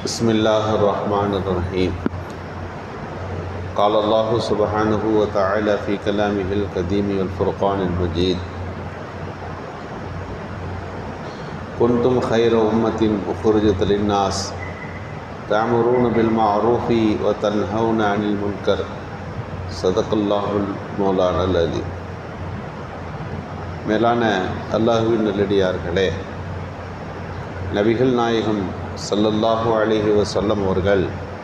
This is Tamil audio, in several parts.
بسم الله الرحمن الرحيم قال الله سبحانه وتعالى في كلامه القديم والفرقان المجيد كنتم خير أمة أخرجت للناس تعمرون بالمعروف وتنهون عن المنكر صدق الله المولانا العظيم மேலான அல்லாஹுவின் நல்லடியார்களே நபிகள் நாயகம் ஸல்லல்லாஹு அலைஹி வஸல்லம் அவர்கள்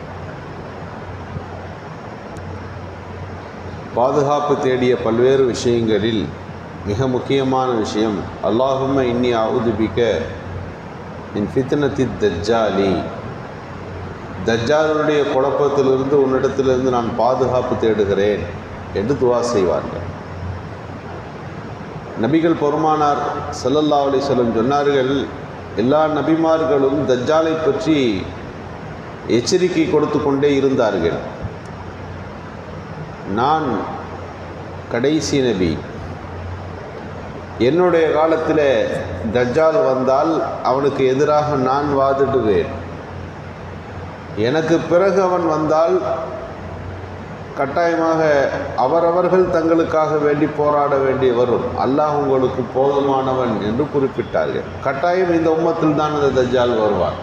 பாதுகாப்பு தேடிய பல்வேறு விஷயங்களில் மிக முக்கியமான விஷயம் அல்லாஹும்ம இன்னி அவுதுபிக்க இன் ஃபித்னத்தி தஜ்ஜாலி தஜ்ஜாலுடைய குழப்பத்திலிருந்து உன்னிடத்திலிருந்து நான் பாதுகாப்பு தேடுகிறேன் என்று துவா செய்வார்கள் நபிகள் பெருமானார் ஸல்லல்லாஹு அலைஹி வஸல்லம் சொன்னார்கள் எல்லா நபிமார்களும் தஜ்ஜாலை பற்றி எச்சரிக்கை கொடுத்து கொண்டே இருந்தார்கள் நான் கடைசி நபி என்னுடைய காலத்தில் தஜ்ஜால் வந்தால் அவனுக்கு எதிராக நான் வாதிடுவேன் எனக்கு பிறகு அவன் வந்தால் கட்டாயமாக அவரவர்கள் தங்களுக்காக வேண்டி போராட வேண்டி வரும் அல்லாஹ் உங்களுக்கு போதுமானவன் என்று குறிப்பிட்டார்கள் கட்டாயம் இந்த உம்மத்தில் தான் அந்த தஜ்ஜால் வருவார்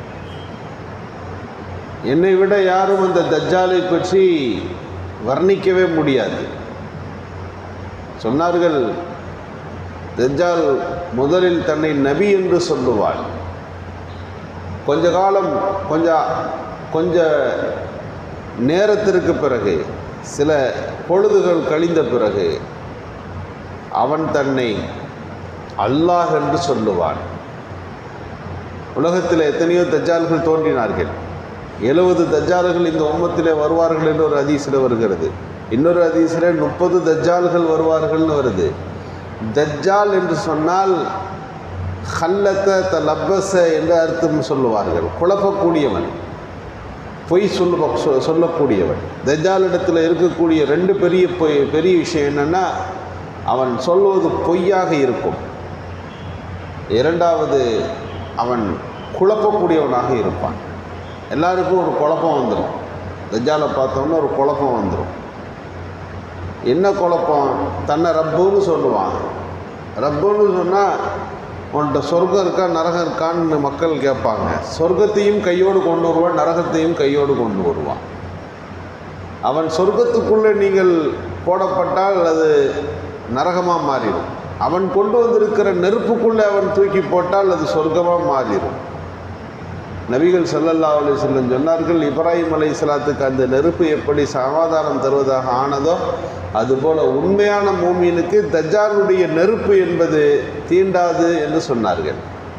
என்னை விட யாரும் அந்த தஜ்ஜாலை பற்றி வர்ணிக்கவே முடியாது சொன்னார்கள் தஜ்ஜால் முதலில் தன்னை நபி என்று சொல்லுவாள் கொஞ்ச காலம் கொஞ்சம் கொஞ்ச நேரத்திற்கு பிறகு சில பொழுதுகள் கழிந்த பிறகு அவன் தன்னை அல்லாஹ் என்று சொல்லுவான் உலகத்தில் எத்தனையோ தஜ்ஜால்கள் தோன்றினார்கள் எழுபது தஜ்ஜால்கள் இந்த உம்மத்திலே வருவார்கள் என்று ஒரு அதிசயில் வருகிறது இன்னொரு அதிசயில் முப்பது தஜ்ஜால்கள் வருவார்கள்னு வருது தஜ்ஜால் என்று சொன்னால் ஹல்லத்த த லப்பச என்று அர்த்தம் சொல்லுவார்கள் குழப்பக்கூடியவன் பொய் சொல்ல சொ- சொல்லக்கூடியவன் தஜ்ஜாலிடத்தில் இருக்கக்கூடிய ரெண்டு பெரிய பொய் பெரிய விஷயம் என்னென்னா அவன் சொல்வது பொய்யாக இருக்கும் இரண்டாவது அவன் குழப்பக்கூடியவனாக இருப்பான் எல்லாருக்கும் ஒரு குழப்பம் வந்துடும் தஜ்ஜாலை பார்த்தோம்னா ஒரு குழப்பம் வந்துடும் என்ன குழப்பம் தன்னை ரப்புன்னு சொல்லுவான் ரப்புன்னு சொன்னால் உன்கிட்ட சொர்க்கம் இருக்கா நரகம் இருக்கான்னு மக்கள் கேட்பாங்க சொர்க்கத்தையும் கையோடு கொண்டு வருவான் நரகத்தையும் கையோடு கொண்டு வருவான் அவன் சொர்க்கத்துக்குள்ளே நீங்கள் போடப்பட்டால் அது நரகமாக மாறிடும் அவன் கொண்டு வந்திருக்கிற நெருப்புக்குள்ளே அவன் தூக்கி போட்டால் அது சொர்க்கமாக மாறிடும் நபிகள் ஸல்லல்லாஹு அலைஹி வஸல்லம் சொன்னார்கள் இப்ராஹிம் அலைஹிஸ்ஸலாத்துக்கு அந்த நெருப்பு எப்படி சமாதானம் தருவதாக ஆனதோ அதுபோல உண்மையான மூமினுக்கு தஜ்ஜாலுடைய நெருப்பு என்பது தீண்டாது என்று சொன்னார்கள்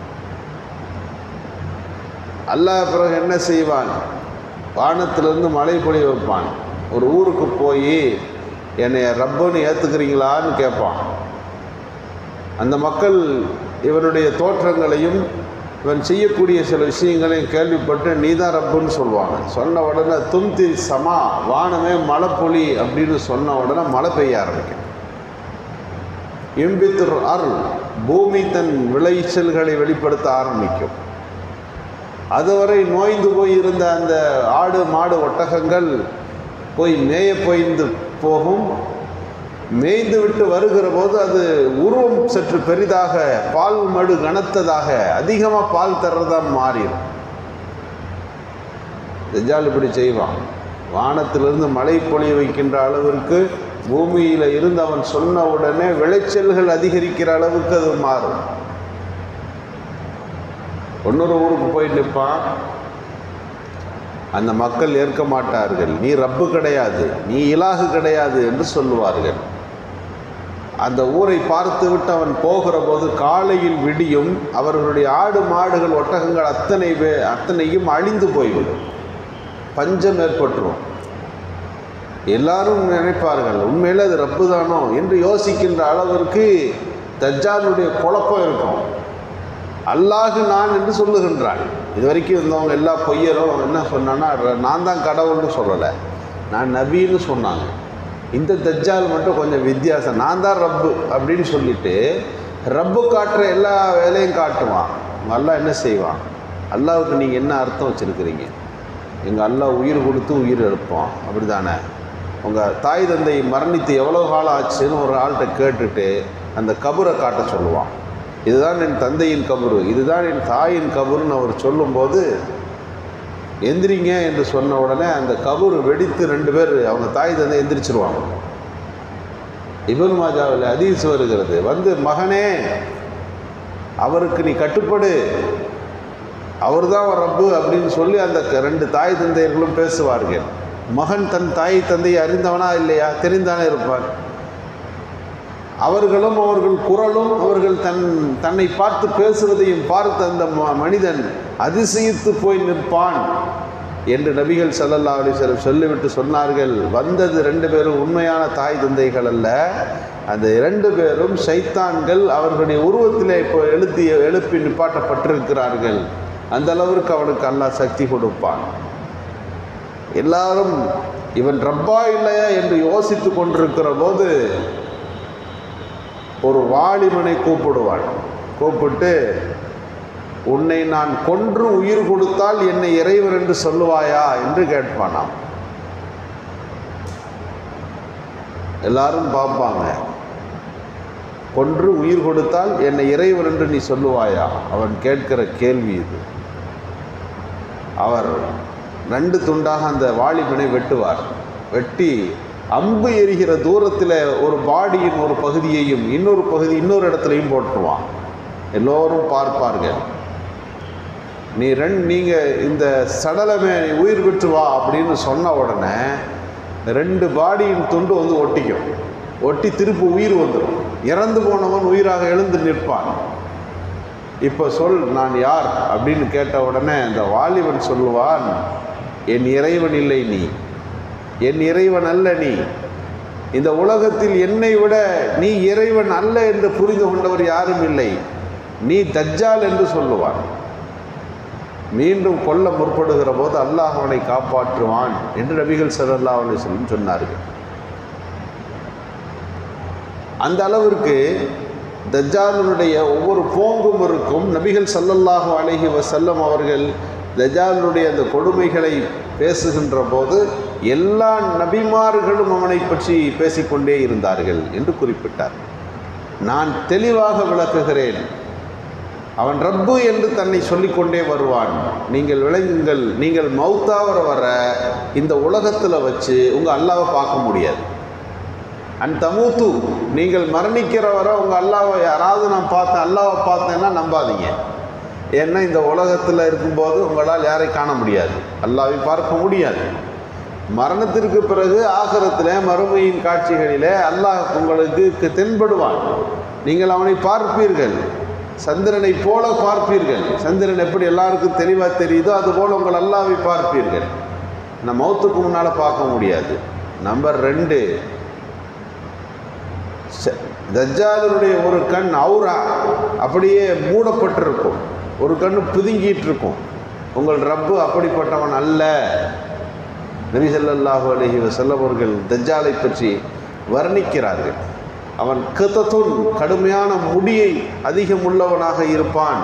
அல்லாஹ் பிறகு என்ன செய்வான் வானத்திலிருந்து மழை பொழிய வைப்பான் ஒரு ஊருக்கு போய் என்னை ரப்புன்னு ஏற்றுக்கிறீங்களான்னு கேட்பான் அந்த மக்கள் இவனுடைய தோற்றங்களையும் இவன் செய்யக்கூடிய சில விஷயங்களையும் கேள்விப்பட்டு நீ தான் ரப்புன்னு சொல்லுவாங்க சொன்ன உடனே தும்தி சமா வானமே மழை பொழி அப்படின்னு சொன்ன உடனே மழை பெய்ய ஆரம்பிக்கும் எம்பித்துர் அருள் பூமி தன் விளைச்சல்களை வெளிப்படுத்த ஆரம்பிக்கும் அதுவரை நோய்ந்து போய் இருந்த அந்த ஆடு மாடு ஒட்டகங்கள் போய் மேய போய்ந்து போகும் மேய்ந்து விட்டு வருகிற போது அது உருவம் சற்று பெரிதாக பால் மடு கனத்ததாக அதிகமாக பால் தர்றதாக மாறிடும் தஜ்ஜால் இப்படி செய்வான் வானத்திலிருந்து மழை பொழிய வைக்கின்ற அளவிற்கு பூமியில் இருந்து அவன் சொன்ன உடனே விளைச்சல்கள் அதிகரிக்கிற அளவுக்கு அது மாறும் இன்னொரு ஊருக்கு போய் நிற்பான் அந்த மக்கள் ஏற்க மாட்டார்கள் நீ ரப்பு கிடையாது நீ இலாகு கிடையாது என்று சொல்லுவார்கள் அந்த ஊரை பார்த்துவிட்டு அவன் போகிற போது காலையில் விடியும் அவர்களுடைய ஆடு மாடுகள் ஒட்டகங்கள் அத்தனை பே அத்தனையும் அழிந்து போய்விடும் பஞ்சம் ஏற்பட்டுரும் எல்லாரும் நினைப்பார்கள் உண்மையில் அது ரப்பு தானோ என்று யோசிக்கின்ற அளவிற்கு தஜ்ஜாலுடைய குழப்பம் இருக்கும் அல்லாஹு நான் என்று சொல்லுகின்றான் இது வரைக்கும் இருந்தவங்க எல்லா பொய்யரும் என்ன சொன்னான்னா ர- நான் தான் கடவுள்னு சொல்லலை நான் நபின்னு சொன்னாங்க இந்த தஜ்ஜால் மட்டும் கொஞ்சம் வித்தியாசம் நான் தான் ரப்பு அப்படின்னு சொல்லிட்டு ரப்பு காட்டுற எல்லா வேலையும் காட்டுவான் நல்லா என்ன செய்வான் அல்லாவுக்கு நீங்கள் என்ன அர்த்தம் வச்சுருக்கிறீங்க எங்கள் அல்லாஹ் உயிர் கொடுத்து உயிர் எழுப்பான் அப்படி தானே உங்கள் தாய் தந்தை மரணித்து எவ்வளோ காலம் ஆச்சுன்னு ஒரு ஆள்கிட்ட கேட்டுட்டு அந்த கபரை காட்ட சொல்லுவான் இதுதான் என் தந்தையின் கபரு இதுதான் என் தாயின் கபருன்னு அவர் சொல்லும்போது எந்திரிங்க என்று சொன்ன உடனே அந்த கபரு வெடித்து ரெண்டு பேர் அவங்க தாய் தந்தை எந்திரிச்சிருவாங்க இபன் மாஜாவில் அதீஸ் வருகிறது வந்து மகனே அவருக்கு நீ கட்டுப்படு அவர் தான் ரப்பு அப்படின்னு சொல்லி அந்த க- ரெண்டு தாய் தந்தையர்களும் பேசுவார்கள் மகன் தன் தாய் தந்தையை அறிந்தவனா இல்லையா தெரிந்தானே இருப்பான் அவர்களும் அவர்கள் குரலும் அவர்கள் தன் தன்னை பார்த்து பேசுவதையும் பார்த்த அந்த ம- மனிதன் அதிசயித்து போய் நிற்பான் என்று நபிகள் ஸல்லல்லாஹு அலைஹி வஸல்லம் சொல்லிவிட்டு சொன்னார்கள் வந்தது ரெண்டு பேரும் உண்மையான தாய் தந்தைகள் அல்ல அந்த இரண்டு பேரும் சைத்தான்கள் அவர்களுடைய உருவத்திலே இப்போ எழுத்தி எழுப்பி நிப்பாட்டப்பட்டிருக்கிறார்கள் அந்த அளவிற்கு அவனுக்கு அல்லாஹ் சக்தி கொடுப்பான் எல்லாரும் இவன் ரப்பா இல்லையா என்று யோசித்து கொண்டிருக்கிற போது ஒரு வாலிபனை கூப்பிடுவான் கூப்பிட்டு உன்னை நான் கொன்று உயிர் கொடுத்தால் என்னை இறைவர் என்று சொல்லுவாயா என்று கேட்பானாம் எல்லாரும் பார்ப்பாங்க கொன்று உயிர் கொடுத்தால் என்னை இறைவர் என்று நீ சொல்லுவாயா அவன் கேட்கிற கேள்வி இது அவர் ரெண்டு துண்டாக அந்த வாலிபனை வெட்டுவார் வெட்டி அம்பு எரிகிற தூரத்தில் ஒரு பாடியின் ஒரு பகுதியையும் இன்னொரு பகுதி இன்னொரு இடத்துலையும் போட்டுருவான் எல்லோரும் பார்ப்பார்கள் நீ ரெண்டு நீங்கள் இந்த சடலமே நீ உயிர் விட்டு வா அப்படின்னு சொன்ன உடனே ரெண்டு பாடியின் துண்டு வந்து ஒட்டிக்கும் ஒட்டி திருப்பி உயிர் வந்துடும் இறந்து போனவன் உயிராக எழுந்து நிற்பான் இப்போ சொல் நான் யார் அப்படின்னு கேட்ட உடனே அந்த வாலிபன் சொல்லுவான் என் இறைவன் இல்லை நீ என் இறைவன் அல்ல நீ இந்த உலகத்தில் என்னை விட நீ இறைவன் அல்ல என்று புரிந்து கொண்டவர் யாரும் இல்லை நீ தஜ்ஜால் என்று சொல்லுவான் மீண்டும் கொல்ல முற்படுகிற போது அல்லாஹ் அவனை காப்பாற்றுவான் என்று நபிகள் ஸல்லல்லாஹு அலைஹி வஸல்லம் சொன்னார்கள் அந்த அளவிற்கு தஜ்ஜாலுடைய ஒவ்வொரு போங்கும் இருக்கும் நபிகள் ஸல்லல்லாஹு அலைஹி வஸல்லம் அவர்கள் தஜ்ஜாலுடைய அந்த கொடுமைகளை பேசுகின்ற போது எல்லா நபிமார்களும் அவனை பற்றி பேசிக்கொண்டே இருந்தார்கள் என்று குறிப்பிட்டார் நான் தெளிவாக விளக்குகிறேன் அவன் ரப்பு என்று தன்னை சொல்லிக்கொண்டே வருவான் நீங்கள் விளங்குங்கள் நீங்கள் மௌத்தாவர வர இந்த உலகத்தில் வச்சு உங்கள் அல்லாவை பார்க்க முடியாது அன் தமூத்து நீங்கள் மரணிக்கிற வரை உங்கள் அல்லாவை யாராவது நான் பார்த்தேன் அல்லாவை பார்த்தேன்னா நம்பாதீங்க ஏன்னா இந்த உலகத்தில் இருக்கும்போது உங்களால் யாரை காண முடியாது அல்லாவை பார்க்க முடியாது மரணத்திற்கு பிறகு ஆகரத்தில் மறுமையின் காட்சிகளிலே அல்லாஹ் உங்களுக்கு தென்படுவான் நீங்கள் அவனை பார்ப்பீர்கள் சந்திரனை போல பார்ப்பீர்கள் சந்திரன் எப்படி எல்லாருக்கும் தெளிவாக தெரியுதோ அதுபோல் உங்கள் அல்லாவை பார்ப்பீர்கள் நம்ம மௌத்துக்கு முன்னால் பார்க்க முடியாது நம்பர் ரெண்டு ச- தஜ்ஜாலருடைய ஒரு கண் அவுரா அப்படியே மூடப்பட்டிருக்கும் ஒரு கண் பிதுங்கிட்டு இருக்கும் உங்கள் ரப்பு அப்படிப்பட்டவன் அல்ல நபி ஸல்லல்லாஹு அலைஹி வஸல்லம் அவர்கள் தஜ்ஜாலை பற்றி வர்ணிக்கிறார்கள் அவன் கித்தத்துன் கடுமையான முடியை அதிகம் உள்ளவனாக இருப்பான்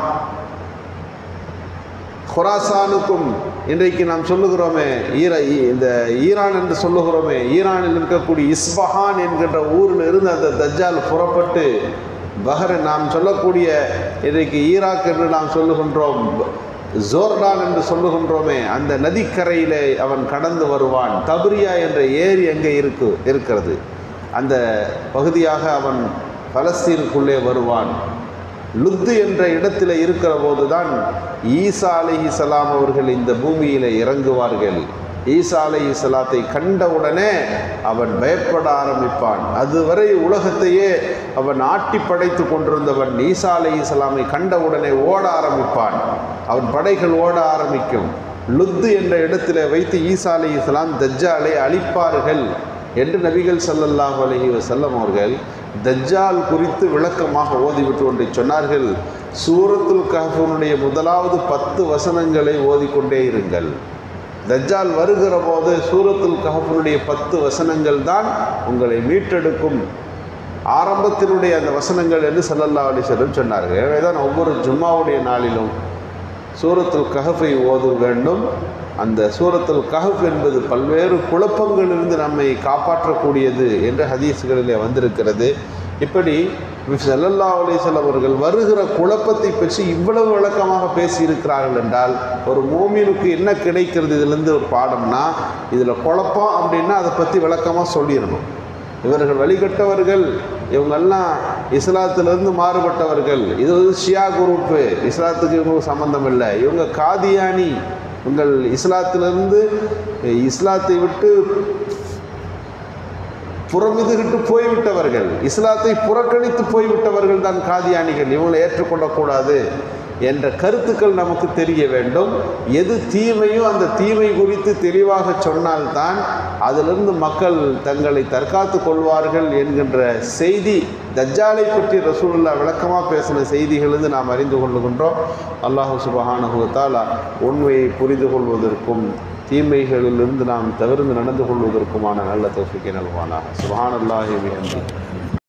ஹொராசானுக்கும் இன்றைக்கு நாம் சொல்லுகிறோமே ஈர ஈ- இந்த ஈரான் என்று சொல்லுகிறோமே ஈரானில் இருக்கக்கூடிய இஸ்பஹான் என்கின்ற ஊரில் இருந்து அந்த தஜ்ஜால் புறப்பட்டு பஹர் நாம் சொல்லக்கூடிய இன்றைக்கு ஈராக் என்று நாம் சொல்லுகின்றோம் ஜோர்டான் என்று சொல்லுகின்றோமே அந்த நதிக்கரையிலே அவன் கடந்து வருவான் தபரியா என்ற ஏரி எங்கே இருக்கு இருக்கிறது அந்த பகுதியாக அவன் பலஸ்தீனுக்குள்ளே வருவான் லுத்து என்ற இடத்துல இருக்கிற போதுதான் ஈசா அலைஹிஸ்ஸலாம் அவர்கள் இந்த பூமியில் இறங்குவார்கள் ஈசா அலைஹிஸ்ஸலாத்தை கண்டவுடனே அவன் பயப்பட ஆரம்பிப்பான் அதுவரை உலகத்தையே அவன் ஆட்டி படைத்து கொண்டிருந்தவன் ஈசா அலைஹிஸ்ஸலாமை கண்டவுடனே ஓட ஆரம்பிப்பான் அவன் படைகள் ஓட ஆரம்பிக்கும் லுத்து என்ற இடத்துல வைத்து ஈசா அலைஹிஸ்ஸலாம் தஜ்ஜாலை அழிப்பார்கள் என்று நபிகள் ஸல்லல்லாஹு அலைஹி வஸல்லம் அவர்கள் தஜ்ஜால் குறித்து விளக்கமாக ஓதிவிட்டு ஒன்றை சொன்னார்கள் சூரத்துல் கஹ்ஃபுனுடைய முதலாவது பத்து வசனங்களை ஓதிக்கொண்டே இருங்கள் தஜ்ஜால் வருகிற போது சூரத்துல் கஹ்ஃபுனுடைய பத்து வசனங்கள் தான் உங்களை மீட்டெடுக்கும் ஆரம்பத்தினுடைய அந்த வசனங்கள் என்று ஸல்லல்லாஹு அலைஹி வஸல்லம் சொன்னார்கள் எனவே தான் ஒவ்வொரு ஜும்மாவுடைய நாளிலும் சூரத்துல் கஹஃபை ஓத வேண்டும் அந்த சூரத்துல் கஹஃப் என்பது பல்வேறு குழப்பங்களிலிருந்து நம்மை காப்பாற்றக்கூடியது என்று ஹதீஸ்களிலே வந்திருக்கிறது இப்படி சல்லல்லா அலிசல் அவர்கள் வருகிற குழப்பத்தை பற்றி இவ்வளவு விளக்கமாக பேசியிருக்கிறார்கள் என்றால் ஒரு மோமினுக்கு என்ன கிடைக்கிறது இதிலிருந்து ஒரு பாடம்னா இதில் குழப்பம் அப்படின்னா அதை பற்றி விளக்கமாக சொல்லிடணும் இவர்கள் வழிகட்டவர்கள் இவங்கெல்லாம் இஸ்லாத்திலிருந்து மாறுபட்டவர்கள் இது வந்து ஷியா குரூப்பு இஸ்லாத்துக்கு இவங்களுக்கு சம்மந்தம் இல்லை இவங்க காதியானி உங்கள் இஸ்லாத்திலிருந்து இஸ்லாத்தை விட்டு புறமிதுகிட்டு போய்விட்டவர்கள் இஸ்லாத்தை புறக்கணித்து போய்விட்டவர்கள் தான் காதியானிகள் இவங்களை ஏற்றுக்கொள்ளக்கூடாது என்ற கருத்துக்கள் நமக்கு தெரிய வேண்டும் எது தீமையோ அந்த தீமை குறித்து தெளிவாக சொன்னால்தான் அதிலிருந்து மக்கள் தங்களை தற்காத்து கொள்வார்கள் என்கின்ற செய்தி தஜ்ஜாலை பற்றி ரசூலுல்லா விளக்கமாக பேசின செய்திகளிலிருந்து நாம் அறிந்து கொள்ளுகின்றோம் அல்லாஹு சுபஹானுகுத்தாலா உண்மையை புரிந்து கொள்வதற்கும் தீமைகளிலிருந்து நாம் தவிர்த்து நடந்து கொள்வதற்குமான நல்ல தோஃபிக்கை நல்வானாக சுபஹான் அல்லாஹி